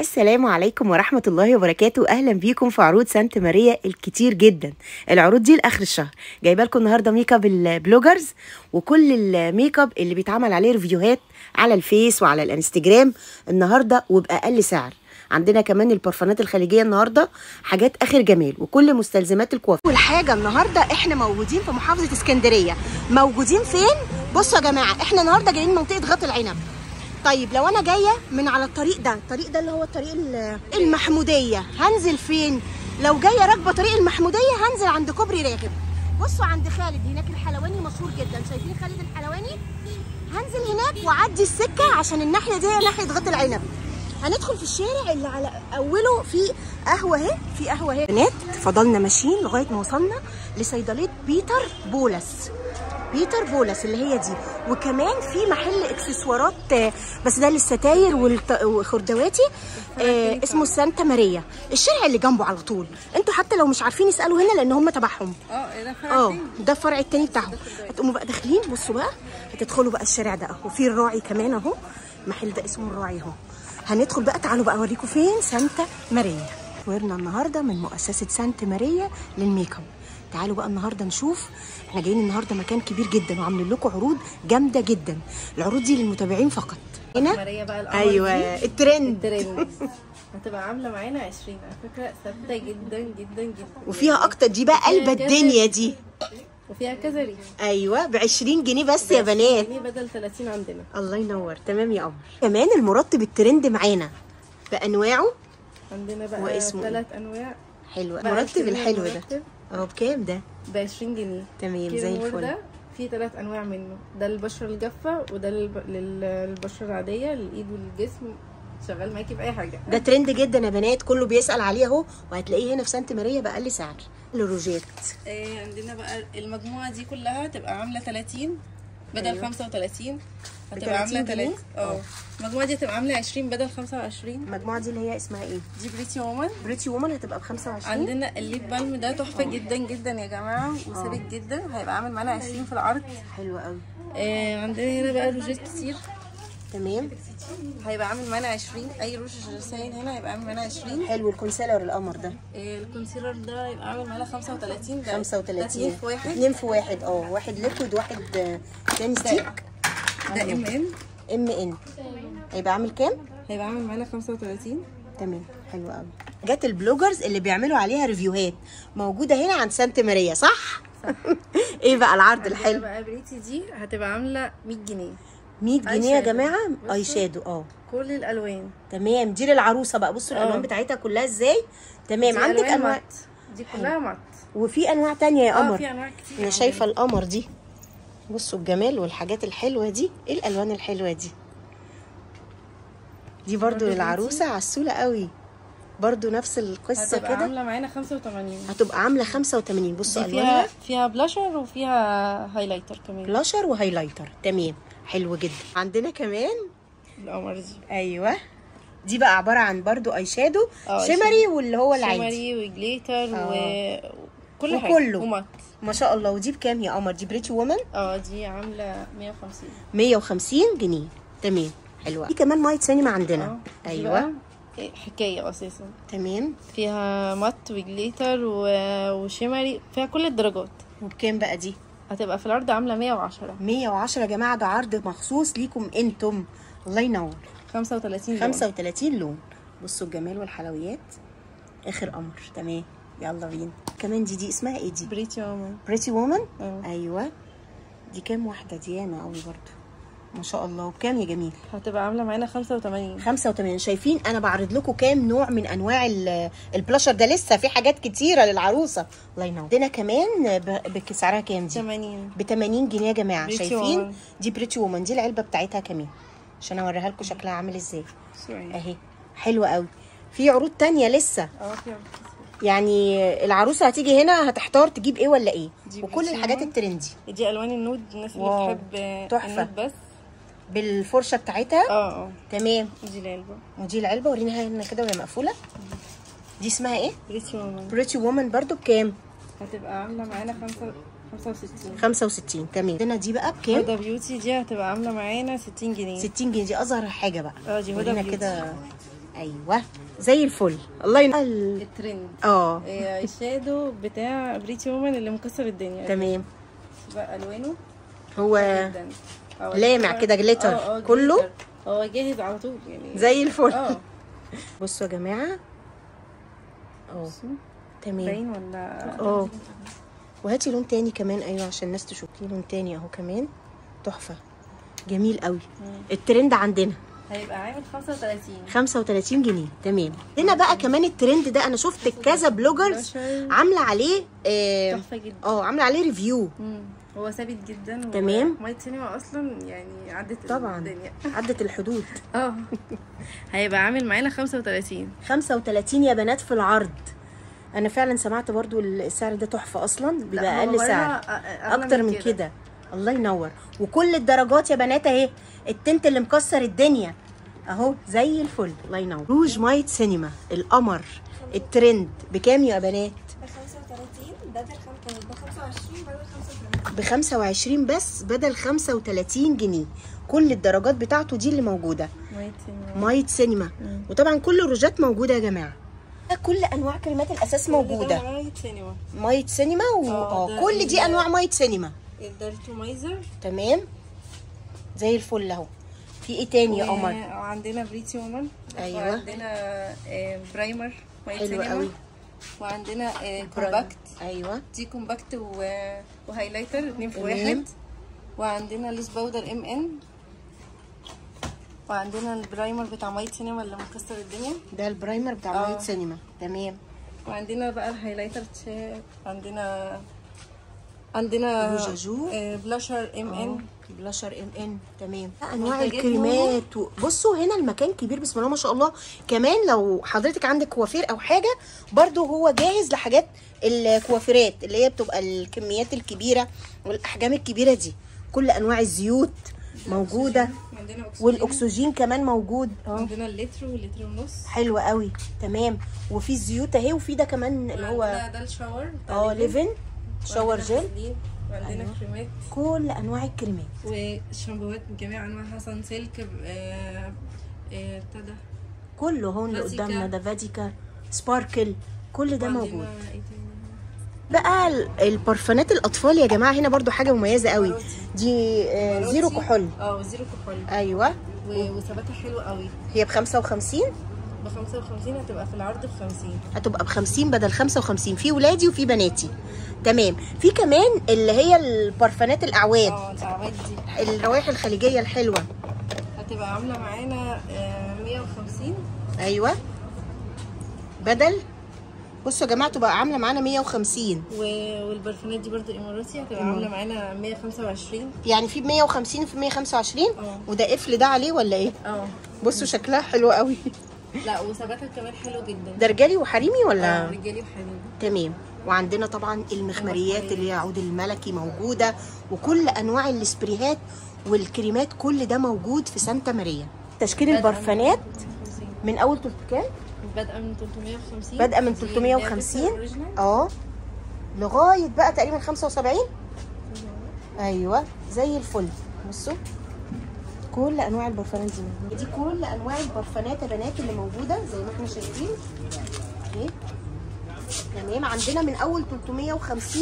السلام عليكم ورحمة الله وبركاته أهلا بيكم في عروض سانت ماريا الكتير جدا العروض دي لآخر الشهر جايبه لكم النهارده ميك اب البلوجرز وكل الميك اب اللي بيتعمل عليه ريفيوهات على الفيس وعلى الانستجرام النهارده وبأقل سعر عندنا كمان البرفانات الخليجيه النهارده حاجات اخر جمال وكل مستلزمات الكوافير اول حاجه النهارده احنا موجودين في محافظه اسكندريه موجودين فين بصوا يا جماعه احنا النهارده جايين منطقه غط العنب طيب لو انا جايه من على الطريق ده الطريق ده اللي هو الطريق ال- المحموديه هنزل فين لو جايه راكبه طريق المحموديه هنزل عند كوبري راغب بصوا عند خالد هناك الحلواني مشهور جدا شايفين خالد الحلواني هنزل هناك واعدي السكه عشان الناحيه دي هي ناحيه غط العنب هندخل في الشارع اللي على اوله في قهوه اهي في قهوه اهي بنات فضلنا ماشيين لغايه ما وصلنا لصيدليه بيتر بولس بيتر بولس اللي هي دي وكمان في محل اكسسوارات آه، بس ده للستاير والت- وخردواتي آه اسمه سانتا ماريا الشارع اللي جنبه على طول انتوا حتى لو مش عارفين اسالوا هنا لان هم تبعهم اه ده فرق اه تاني. ده الفرع التاني بتاعهم هتقوموا بقى داخلين بصوا بقى هتدخلوا بقى الشارع ده اهو في الراعي كمان اهو المحل ده اسمه الراعي اهو هندخل بقى تعالوا بقى اوريكم فين سانتا ماريا ورنا النهارده من مؤسسه سانتا ماريا للميك اب تعالوا بقى النهارده نشوف احنا جايين النهارده مكان كبير جدا وعاملين لكم عروض جامده جدا العروض دي للمتابعين فقط هنا ماريا بقى القمر ايوه دي الترند الترند هتبقى عامله معانا 20 على فكره ثابته جدا جدا جدا وفيها اكتر دي بقى قلب الدنيا دي وفيها كذا ريف ايوه ب 20 جنيه بس يا بنات جنيه بدل 30 عندنا الله ينور تمام يا قمر كمان المرطب الترند معانا بانواعه عندنا بقى واسمه إيه؟ ثلاث انواع حلو بقى المرطب اشتري الحلو ده المرطب اهو بكام ده ب 20 جنيه تمام كيلو زي مور الفل ده في ثلاث انواع منه ده للبشره الجافه وده للب... لل- للبشره العاديه للايد والجسم شغال معاكي باي حاجه ده ترند جدا يا بنات كله بيسال عليه اهو وهتلاقيه هنا في سانت ماريا باقل سعر الروجيت آه عندنا بقى المجموعه دي كلها تبقى عامله 30 بدل أيوة. 35 ب هتبقى عامله 30 جنيه؟ 3 اه المجموعه دي هتبقى عامله 20 بدل 25 المجموعه دي اللي هي اسمها ايه دي بريتي وومن بريتي وومن هتبقى ب 25 عندنا الليب بالم ده تحفه جدا جدا يا جماعه وثابت جدا هيبقى عامل معانا 20 في العرض حلو قوي آه عندنا هنا بقى روجات كتير تمام هيبقى عامل معانا 20 اي روج ساين هنا هيبقى عامل معانا 20 حلو الكونسيلر القمر ده آه الكونسيلر ده هيبقى عامل معانا 35 ده 35 ده اتنين في واحد اتنين في واحد اه واحد ليكويد واحد آه، تاني ستيك ده ام ام ام ان هيبقى عامل كام هيبقى عامل معانا 35 تمام حلو قوي جت البلوجرز اللي بيعملوا عليها ريفيوهات موجوده هنا عند سانت ماريا صح صح ايه بقى العرض عندنا الحلو بقى بريتي دي هتبقى عامله 100 جنيه 100 آي جنيه يا شادو. جماعه بصوا. اي شادو اه كل الالوان تمام دي للعروسه بقى بصوا الالوان آه. بتاعتها كلها ازاي تمام دي عندك ألوان انواع مات. دي كلها مات وفي انواع تانية يا اه قمر في انواع كتير انا شايفه القمر دي بصوا الجمال والحاجات الحلوه دي ايه الالوان الحلوه دي دي برضو برضو للعروسه عسوله قوي برضو نفس القصه هتبقى كده عامله معانا 85 هتبقى عامله 85 بصوا دي فيها الوانها فيها بلاشر وفيها هايلايتر كمان بلاشر وهايلايتر تمام حلو جدا عندنا كمان القمر دي ايوه دي بقى عباره عن برضو اي شادو اه، شيمري واللي هو العادي شيمري وجليتر اه. وكل حاجه وكله. ومات ما شاء الله ودي بكام يا قمر دي بريتي وومن اه دي عامله 150 150 جنيه تمام حلوه دي كمان مايت سينما عندنا اه دي ايوه بقى حكايه اساسا تمام فيها مات وجليتر و- وشيمري فيها كل الدرجات وبكام بقى دي هتبقى في العرض عامله 110 110 يا جماعه ده عرض مخصوص ليكم انتم الله ينور 35 لون. 35 لون بصوا الجمال والحلويات اخر قمر تمام يلا بينا كمان دي دي اسمها ايه دي بريتي وومن بريتي وومن اه. ايوه دي كام واحده دي ياما قوي برضو ما شاء الله وبكام يا جميل هتبقى عامله معانا 85 85 شايفين انا بعرض لكم كام نوع من انواع ال- البلاشر ده لسه في حاجات كتيره للعروسه الله ينور عندنا كمان ب- بك- سعرها كام دي 80 ب 80 جنيه يا جماعه بريتي شايفين وومن. دي بريتي وومن دي العلبه بتاعتها كمان عشان اوريها لكم شكلها عامل ازاي سوري اهي حلوه قوي في عروض تانية لسه اه في عرض كتير. يعني العروسه هتيجي هنا هتحتار تجيب ايه ولا ايه دي وكل بريتي الحاجات وومن. الترندي دي الوان النود الناس اللي واو. بتحب تحفة. النود بس بالفرشه بتاعتها اه اه تمام دي العلبه ودي العلبه وريناها هنا كده وهي مقفوله دي اسمها ايه بريتي وومن بريتي وومن برضو بكام هتبقى عامله معانا خمسة 65 65 تمام عندنا دي بقى بكام هدى بيوتي دي هتبقى عامله معانا 60 جنيه 60 جنيه دي اصغر حاجه بقى اه دي هدى ورينا بيوتي. كده ايوه زي الفل الله ين... ال- الترند اه آه، الشادو بتاع بريتي وومن اللي مكسر الدنيا تمام بقى الوانه هو جدا أو لامع الأحمر. كده جليتر. آه، آه، كله؟ جليتر. هو جاهز على طول يعني زي الفل اه بصوا يا جماعه اه تمام باين ولا اه وهاتي لون تاني كمان ايوه عشان الناس تشوف في لون تاني اهو كمان تحفه جميل قوي الترند عندنا هيبقى عامل 35 35 جنيه تمام هنا بقى كمان الترند ده انا شفت كذا بلوجرز بشر عامله عليه اه تحفه جدا آه، عامله عليه ريفيو مم. هو ثابت جدا تمام. مايت سينما اصلا يعني عدت طبعا الدنيا عدت الحدود اه هيبقى عامل معانا 35 35 يا بنات في العرض انا فعلا سمعت برضو السعر ده تحفه اصلا لا، بيبقى هو اقل بره سعر أ- أغلى اكتر من كده الله ينور وكل الدرجات يا بنات اهي التنت اللي مكسر الدنيا اهو زي الفل الله ينور روج مايت سينما القمر الترند بكام يا بنات ب 35 بدل خم... ب 25 بدل 35 ب 25 بس بدل 35 جنيه كل الدرجات بتاعته دي اللي موجوده مايت سينما مايت سينما وطبعا كل الروجات موجوده يا جماعه كل انواع كريمات الاساس موجوده مايت سينما مايت سينما و... آه، اه ده كل دي ال- انواع مايت سينما ده التومايزر تمام زي الفل اهو في ايه تاني يا قمر وعندنا بريتي وومن أيوة. وعندنا آه، برايمر مايت حلو سينما قوي. وعندنا آه، كومباكت ايوه دي كومباكت و... وهايلايتر اتنين في تمام. واحد وعندنا لوس باودر ام ان وعندنا البرايمر بتاع مايت سينما اللي مكسر الدنيا ده البرايمر بتاع آه. مايت سينما تمام وعندنا بقى الهايلايتر تشاب عندنا عندنا روجاجو. آه، بلاشر ام ان بلاشر ام ان تمام انواع منتجات الكريمات و... بصوا هنا المكان كبير بسم الله ما شاء الله كمان لو حضرتك عندك كوافير او حاجه برضو هو جاهز لحاجات الكوافيرات اللي هي بتبقى الكميات الكبيره والاحجام الكبيره دي كل انواع الزيوت موجوده عندنا أكسجين. والاكسجين كمان موجود اه عندنا اللتر واللتر ونص حلو قوي تمام وفي الزيوت اهي وفي ده كمان اللي هو عندنا ده الشاور بتاع اه ليفن. ليفن شاور وعندنا جل فازلين، وعندنا أيوة. كريمات كل انواع الكريمات وشامبوهات من جميع انواعها سان سيلك آه، آه، بتاع ده كله هون اللي فازيكا. قدامنا ده فاتيكا سباركل كل ده وعندنا موجود إيه تاني؟ بقى ال- البرفانات الاطفال يا جماعه هنا برضو حاجه مميزه قوي ماروتي. دي آه، ماروتي. زيرو كحول اه زيرو كحول ايوه و- وثباتها حلو قوي هي ب 55 ب 55 هتبقى في العرض ب 50 هتبقى ب 50 بدل 55 في ولادي وفي بناتي تمام في كمان اللي هي البرفانات الاعواد اه الاعواد دي الروائح الخليجيه الحلوه هتبقى عامله معانا آه، 150 ايوه بدل بصوا يا جماعه تبقى عامله معانا 150 و- والبرفانات دي برضو اماراتي هتبقى عامله معانا 125 يعني في ب 150 وفي 125 اه. وده قفل ده عليه ولا ايه اه بصوا شكلها حلو قوي لا وثباتها كمان حلو جدا ده رجالي وحريمي اه ولا رجالي وحريمي تمام وعندنا طبعا المخمريات اللي هي عود الملكي موجوده وكل انواع السبريهات والكريمات كل ده موجود في سانتا ماريا تشكيل البرفانات من اول تلت كام بادئه من 350 بادئه من دي 350 اللي هي الأوريجينال. اه لغايه بقى تقريبا 75 ايوه زي الفل بصوا كل انواع البرفانات دي موجودة. دي كل انواع البرفانات يا بنات اللي موجوده زي ما احنا شايفين اهي تمام عندنا من اول 350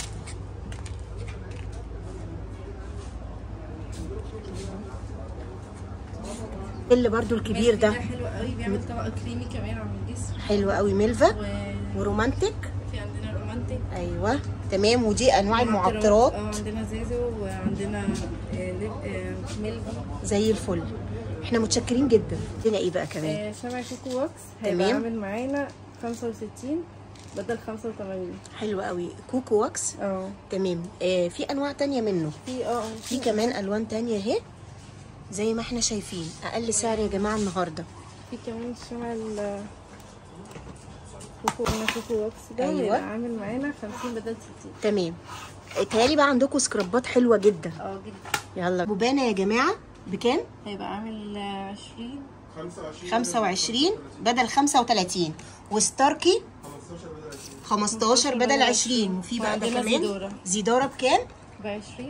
اللي برضو الكبير ده ده حلو قوي بيعمل طبقه كريمي كمان على الجسم حلو قوي ميلفا وفي ورومانتك عندنا رومانتك ايوه تمام ودي انواع اه المعطرات عندنا زازو وعندنا آه، لب- آه، ميلفا زي الفل احنا متشكرين جدا عندنا ايه بقى كمان آه، شمع كوكو واكس هيبقى تمام. عامل معانا 65 بدل 85 حلو قوي كوكو واكس اه تمام آه في انواع تانية منه في اه في كمان الوان تانية اهي زي ما احنا شايفين اقل سعر يا جماعه النهارده في كمان شمع ال كوكو قلنا كوكو واكس ده أيوة. هيبقى عامل معانا 50 بدل 60 تمام اتهيألي بقى عندكم سكرابات حلوه جدا اه جدا يلا بوبانا يا جماعه بكام هيبقى عامل آه، 20 25 بدل 35 وستاركي 15 بدل 20 وفي بقى ده وعندنا كمان زيدورا. زيدورا بكام ب 20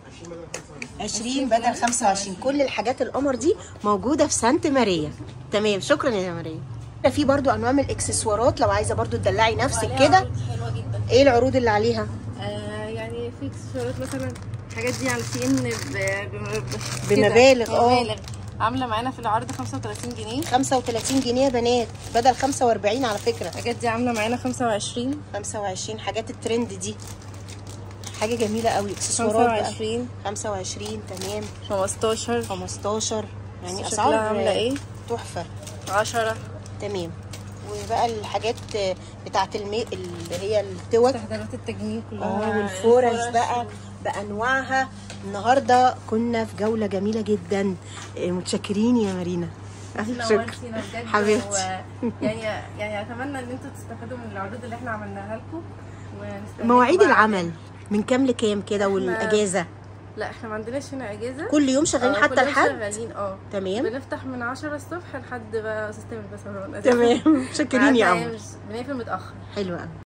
20 بدل 25 كل الحاجات القمر دي موجوده في سانت ماريا تمام شكرا يا ماريا في برضو انواع من الاكسسوارات لو عايزه برضو تدلعي نفسك وعليها كده عروض حلوه جدا ايه العروض اللي عليها آه يعني في اكسسوارات مثلا الحاجات دي على سين ب... ب... ب... بمبالغ، كده. اه. بمبالغ عامله معانا في العرض 35 جنيه 35 جنيه يا بنات بدل 45 على فكره الحاجات دي عامله معانا 25 25 حاجات الترند دي حاجه جميله قوي اكسسوارات بقى 25 25 تمام 15 15 يعني شكلها اسعار عاملة ايه؟ تحفه 10 تمام وبقى الحاجات بتاعت المي... اللي هي التوك تحضيرات التجميل كلها اه والفرش بقى بانواعها النهارده كنا في جوله جميله جدا إيه، متشكرين يا مارينا شكرا نورتينا بجد حبيبتي. و... يعني يعني اتمنى ان انتوا تستفادوا من العروض اللي احنا عملناها لكم ونستناكم مواعيد بقى. العمل من كام لكام كده والاجازه لا احنا ما عندناش هنا اجازه كل يوم شغالين آه، حتى كلنا الحد شغالين اه تمام بنفتح من 10 الصبح لحد بقى سيستم البصران تمام شاكرين يا عادي، عمر مش- بنقفل متاخر حلو قوي